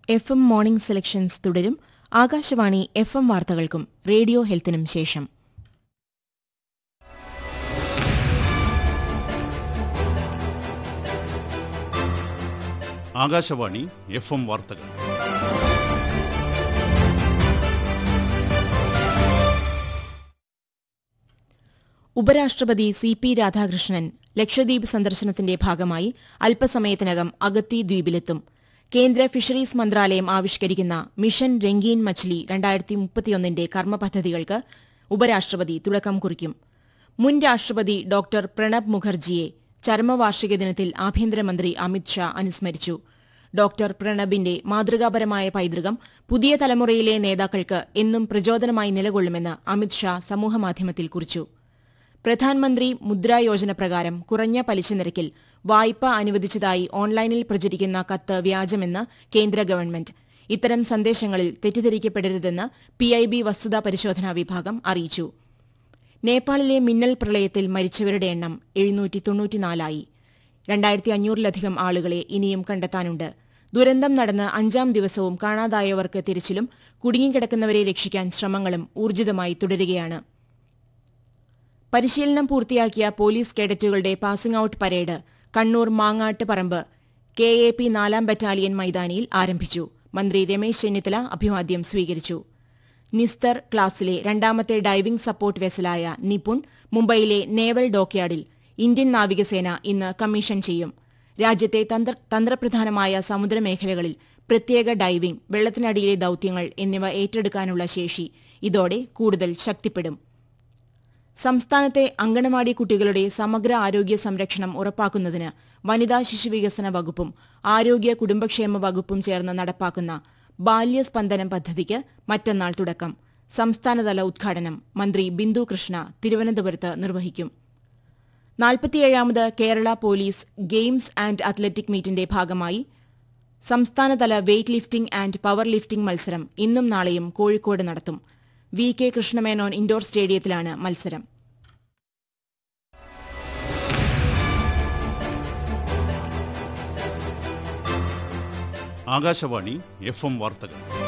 F M morning selections തുടരും Akashvani F M വാർത്തകൾക്കും radio ഹെൽത്തിനും ശേഷം ആകാശവാണി എഫ് എം വാർത്തകൾ ഉപരാഷ്ട്രപതി സി പി രാധാകൃഷ്ണൻ ലക്ഷദ്വീപ് സന്ദർശനത്തിന്റെ ഭാഗമായി അല്പസമയത്തിനകം അഗത്തി ദ്വീപിലെത്തും കേന്ദ്ര ഫിഷറീസ് മന്ത്രാലയം ആവിഷ്കരിക്കുന്ന മിഷൻ രംഗീൻ മച്ലി രണ്ടായിരത്തി മുപ്പത്തിയൊന്നിന്റെ കർമ്മപദ്ധതികൾക്ക് ഉപരാഷ്ട്രപതി തുടക്കം കുറിക്കും മുൻ രാഷ്ട്രപതി ഡോക്ടർ പ്രണബ് മുഖർജിയെ ചരമവാർഷിക ദിനത്തിൽ ആഭ്യന്തരമന്ത്രി അമിത് ഷാ അനുസ്മരിച്ചു ഡോക്ടർ പ്രണബിന്റെ മാതൃകാപരമായ പൈതൃകം പുതിയ തലമുറയിലെ നേതാക്കൾക്ക് എന്നും പ്രചോദനമായി നിലകൊള്ളുമെന്ന് അമിത് ഷാ സമൂഹമാധ്യമത്തിൽ കുറിച്ചു പ്രധാനമന്ത്രി മുദ്രാ യോജന പ്രകാരം കുറഞ്ഞ പലിശ നിരക്കിൽ വായ്പ അനുവദിച്ചതായി ഓൺലൈനിൽ പ്രചരിക്കുന്ന കത്ത് വ്യാജമെന്ന് കേന്ദ്ര ഗവൺമെന്റ് ഇത്തരം സന്ദേശങ്ങളിൽ തെറ്റിദ്ധരിക്കപ്പെടരുതെന്ന് പിഐബി വസ്തുതാ പരിശോധനാ വിഭാഗം അറിയിച്ചു നേപ്പാളിലെ മിന്നൽ പ്രളയത്തിൽ മരിച്ചവരുടെ എണ്ണം എഴുന്നൂറ്റി തൊണ്ണൂറ്റിനാലായി രണ്ടായിരത്തി അഞ്ഞൂറിലധികം ആളുകളെ ഇനിയും കണ്ടെത്താനുണ്ട് ദുരന്തം നടന്ന് അഞ്ചാം ദിവസവും കാണാതായവർക്ക് തിരച്ചിലും കുടുങ്ങിക്കിടക്കുന്നവരെ രക്ഷിക്കാൻ ശ്രമങ്ങളും ഊർജിതമായി തുടരുകയാണ് പരിശീലനം പൂർത്തിയാക്കിയ പോലീസ് കേഡറ്റുകളുടെ passing out parade Kannur Mangattuparamba K A P നാലാം ബറ്റാലിയൻ മൈതാനിയിൽ ആരംഭിച്ചു മന്ത്രി രമേശ് ചെന്നിത്തല അഭിവാദ്യം സ്വീകരിച്ചു നിസ്തർ ക്ലാസിലെ രണ്ടാമത്തെ ഡൈവിംഗ് സപ്പോർട്ട് വെസലായ നിപുൺ മുംബൈയിലെ നേവൽ ഡോക്യാർഡിൽ ഇന്ത്യൻ നാവികസേന ഇന്ന് കമ്മീഷൻ ചെയ്യും രാജ്യത്തെ തന്ത്ര തന്ത്രപ്രധാനമായ സമുദ്രമേഖലകളിൽ പ്രത്യേക ഡൈവിംഗ് വെള്ളത്തിനടിയിലെ ദൌത്യങ്ങൾ എന്നിവ ഏറ്റെടുക്കാനുള്ള ശേഷി ഇതോടെ കൂടുതൽ ശക്തിപ്പെടും സംസ്ഥാനത്തെ അങ്കണവാടി കുട്ടികളുടെ സമഗ്ര ആരോഗ്യ സംരക്ഷണം ഉറപ്പാക്കുന്നതിന് വനിതാ ശിശുവികസന വകുപ്പും ആരോഗ്യ കുടുംബക്ഷേമ വകുപ്പും ചേർന്ന് നടപ്പാക്കുന്ന ബാല്യസ്പന്ദനം പദ്ധതിക്ക് മറ്റന്നാൾ തുടക്കം സംസ്ഥാനതല ഉദ്ഘാടനം മന്ത്രി ബിന്ദു കൃഷ്ണ തിരുവനന്തപുരത്ത് നിർവഹിക്കും നാൽപ്പത്തിയേഴാമത് Kerala police games and athletic മീറ്റിന്റെ ഭാഗമായി സംസ്ഥാനതല weight lifting and power lifting മത്സരം ഇന്നും നാളെയും കോഴിക്കോട് നടത്തും വി കെ കൃഷ്ണമേനോൻ ഇൻഡോർ സ്റ്റേഡിയത്തിലാണ് മത്സരം ആകാശവാണി എഫ് എം വാർത്തകൾ